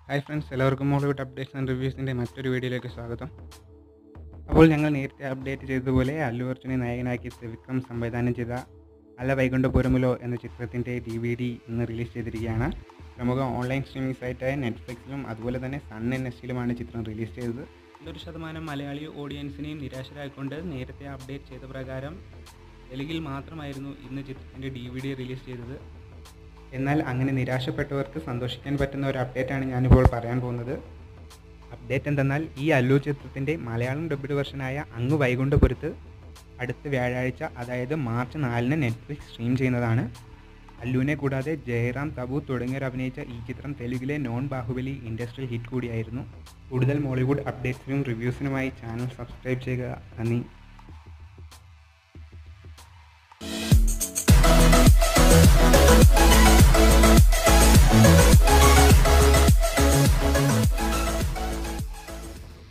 hi friends എല്ലാവർക്കും Mollywood updates and റിവ്യൂസിൻ്റെ മറ്റൊരു വീഡിയോയിലേക്ക് സ്വാഗതം അപ്പോൾ ഞങ്ങൾ നേരത്തെ അപ്ഡേറ്റ് ചെയ്തതുപോലെ അല്ലു അർജുനെ നായകനാക്കി ത്രിവിക്രം സംവിധാനം ചെയ്ത അല്ല വൈകുണ്ഠപുരമുലോ എന്ന ചിത്രത്തിൻ്റെ ഡി വി ഡി ഇന്ന് റിലീസ് ചെയ്തിരിക്കുകയാണ് പ്രമുഖ ഓൺലൈൻ സ്ട്രീമിംഗ് സൈറ്റായ നെറ്റ്ഫ്ലിക്സിലും അതുപോലെ തന്നെ സൺ എൻ എസ് ടിയിലുമാണ് ചിത്രം റിലീസ് ചെയ്തത് നല്ലൊരു ശതമാനം മലയാളി ഓഡിയൻസിനെയും നിരാശരായിക്കൊണ്ട് നേരത്തെ അപ്ഡേറ്റ് ചെയ്ത പ്രകാരം തെലുങ്കിൽ മാത്രമായിരുന്നു ഇന്ന് ചിത്രത്തിൻ്റെ ഡി വി ഡി റിലീസ് ചെയ്തത് എന്നാൽ അങ്ങനെ നിരാശപ്പെട്ടവർക്ക് സന്തോഷിക്കാൻ പറ്റുന്ന ഒരു അപ്ഡേറ്റാണ് ഞാനിപ്പോൾ പറയാൻ പോകുന്നത് അപ്ഡേറ്റ് എന്തെന്നാൽ ഈ അല്ലു ചിത്രത്തിൻ്റെ മലയാളം ഡബ്ഡ് വെർഷനായ അങ്ങ് വൈകുണ്ഠപുരത്ത് അടുത്ത വ്യാഴാഴ്ച അതായത് മാർച്ച് നാലിന് നെറ്റ്ഫ്ലിക്സ് സ്ട്രീം ചെയ്യുന്നതാണ് അല്ലുവിനെ കൂടാതെ ജയറാം തബു തുടങ്ങിയവർ അഭിനയിച്ച ഈ ചിത്രം തെലുങ്കിലെ നോൺ ബാഹുബലി ഇൻഡസ്ട്രിയൽ ഹിറ്റ് കൂടിയായിരുന്നു കൂടുതൽ മോളിവുഡ് അപ്ഡേറ്റ്സിനും റിവ്യൂസിനുമായി ചാനൽ സബ്സ്ക്രൈബ് ചെയ്യുക നന്ദി